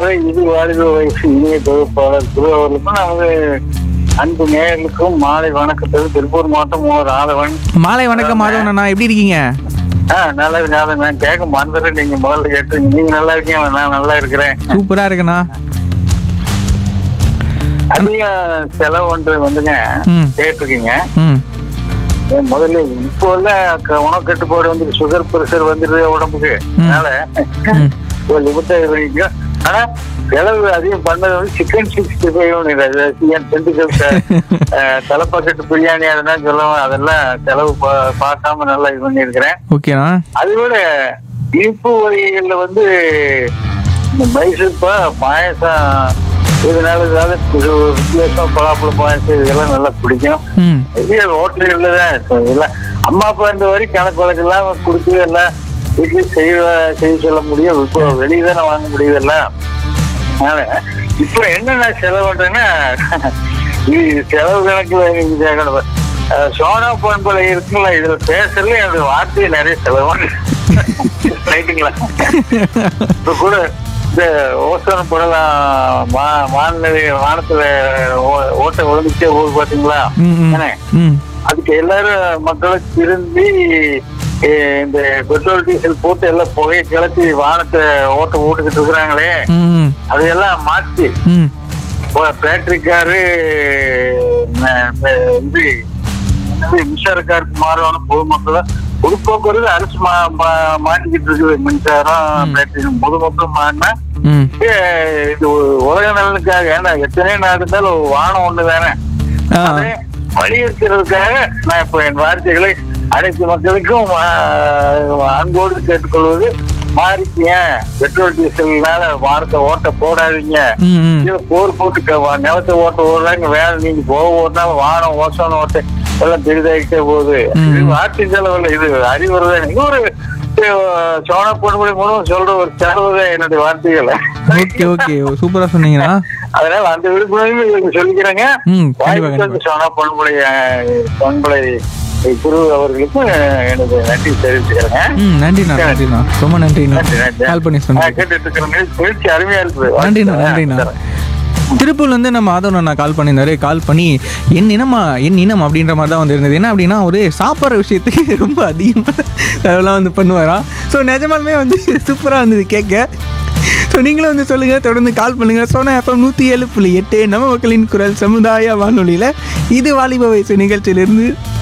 இதுவரை இது வாலிப வயசு இனிய தொகுப்பாளர் திருவள்ளுக்கும் நமது அன்பு நேயர்களுக்கும் மாலை வணக்கத்தை திருப்பூர் மாவட்டம் ஒரு ஆதவன் மாலை வணக்கம் மாதவன் அண்ணா எப்படி இருக்கீங்க ஆ நல்லா இருக்கேன் நான் கேட்க மறந்துடுறேன் நீங்க முதல்ல கேட்டு நீங்க நல்லா இருக்கீங்க நான் நல்லா இருக்கிறேன் சூப்பரா இருக்குண்ணா அதிக செலவு ஒன்று வந்துங்க ம். கேட்டிருக்கீங்க ம் ஏன் முதல்ல இப்போ உள்ள க- உணவு கட்டுப்பாடு வந்து சுகர் பிரஷர் வந்துருது உடம்புக்கு அதனால ம். ஒரு லிமிட்டா இருக்க ஆனா செலவு அதிகம் பண்ணது வந்து சிக்கன் சிக்ஸ்டி ஃபைவ் சிக்கன் செண்டுகள் தலைப்பக்கெட்டு பிரியாணி அதெல்லாம் சொல்லுவோம் அதெல்லாம் செலவு பா- பார்க்காம நல்லா இது பண்ணியிருக்கிறேன் ஓகேண்ணா அதை விட இனிப்பு வகைகள்ல வந்து இந்த மைசூர்பா பாயசம் இதனால ஏதாவது புது வித்தியாசம் பலாப்பழ பாயசம் இதெல்லாம் நல்லா பிடிக்கும் ம் இதே ஹோட்டல்கள்ல தான் இருக்கும். இதெல்லாம் அம்மா அப்பா இந்த வரை கணக்கு வழக்கு எல்லாம் கொடுத்து எல்லாம் வீட்டுல செய்ய செய்ய சொல்ல முடியும் இப்போ வெளியே தானே வாங்க முடியுதல்ல அதனால இப்போ என்ன நான் செலவு பண்றேன்னா இது செலவு கணக்குல நீங்க கேட்கணும். அஹ் சோனா பண்பலை இருக்குல்ல இதுல பேசுறதுல என்னுடைய வார்த்தையை நிறைய செலவு ரைட்டுங்களா இப்ப கூட இந்த ஓசோன படலாம் வானிலை வானத்துல ஓ- ஓட்ட விழுந்துச்சே ஊர் பாத்தீங்களா ம் ம் தானே? ம் அதுக்கு எல்லாரும் மக்களை திரும்பி அஹ், இந்த பெட்ரோல் டீசல் போட்டு எல்லாம் புகையை கிளப்பி வானத்தை ஓட்ட ஓட்டுக்கிட்டு இருக்கிறாங்களே ம் அதையெல்லாம் மாற்றி ம் பேட்டரி காரு இது என்னது, மின்சார காருக்கு மாறணும் பொதுமக்கள் பொதுப்போக்குவரத்து அரசு மா- மா- மாட்டிக்கிட்டு இருக்குது மின்சாரம் பேட்டரி பொதுமக்கள் மாறினா ம் ஏ, இது உ- உலக நலனுக்காக ஏன்னா எத்தனை நாடு இருந்தாலும் வானம் ஒண்ணு தானே ஆ அதை வலியுறுத்துறதுக்காக நான் இப்ப என் வார்த்தைகளை அனைத்து மக்களுக்கும் ஆ, அன்போடு கேட்டுக்கொள்வது மாறிக்கீங்க பெட்ரோல் டீசல்னால வாரத்தை ஓட்ட போடாதீங்க ம் ம் இதுல போர் போட்டு க- வா- நிலத்தை ஓட்ட ஓடுறாங்க வேலை நீங்க போக ஓட்டினா வானம் ஓசோன ஓட்ட எல்லாம் பெரிதாகிட்டே போகுது ம். இது வார்த்தை செலவில் இது அறிவுரை தான் இன்னொரு அஹ், சோனா பொன்முடி மூலம் சொல்ற ஒரு செலவு தான் என்னுடைய வார்த்தைகள் ஓகே ஓகே சூப்பரா சொன்னீங்கண்ணா அதனால அந்த விழிப்புணர்வு இதுக்கு சொல்லிக்கிறேங்க ம் கண்டிப்பா வாய்ப்பு கண்டிப்பா தந்த சோனா பொன்முடி பொன்பளை குரு அவர்களுக்கும் எனக்கு நன்றி தெரிவிச்சுக்கிறேங்க ம் நன்றிண்ணா நன்றிண்ணா ரொம்ப நன்றிண்ணா நன்றி நன்றி கால் பண்ணி நான் சொன்னீங்க கேட்டுட்டு இருக்கிற நிகழ்ச்சி நிகழ்ச்சி அருமையா இருக்குது நன்றிண்ணா நன்றிண்ணா திருப்பூர்ல இருந்து நம்ம மாதவன் அண்ணா கால் பண்ணியிருந்தாரு கால் பண்ணி என் இனமா என் இனம் அப்படின்ற மாதிரி தான் வந்து இருந்தது என்ன அப்படின்னா ஒரு சாப்பிட்ற விஷயத்துக்கு ரொம்ப அதிகமாக அதெல்லாம் வந்து பண்ணுவாராம் ஸோ நிஜமாலுமே வந்து சூப்பராக இருந்தது கேட்க ஸோ நீங்களும் வந்து சொல்லுங்கள் தொடர்ந்து கால் பண்ணுங்கள் சோனா எஃப்எம் நூற்றி ஏழு புள்ளி எட்டு நம்ம மக்களின் குரல் சமுதாய வானொலியில் இது வாலிப வயசு நிகழ்ச்சியிலிருந்து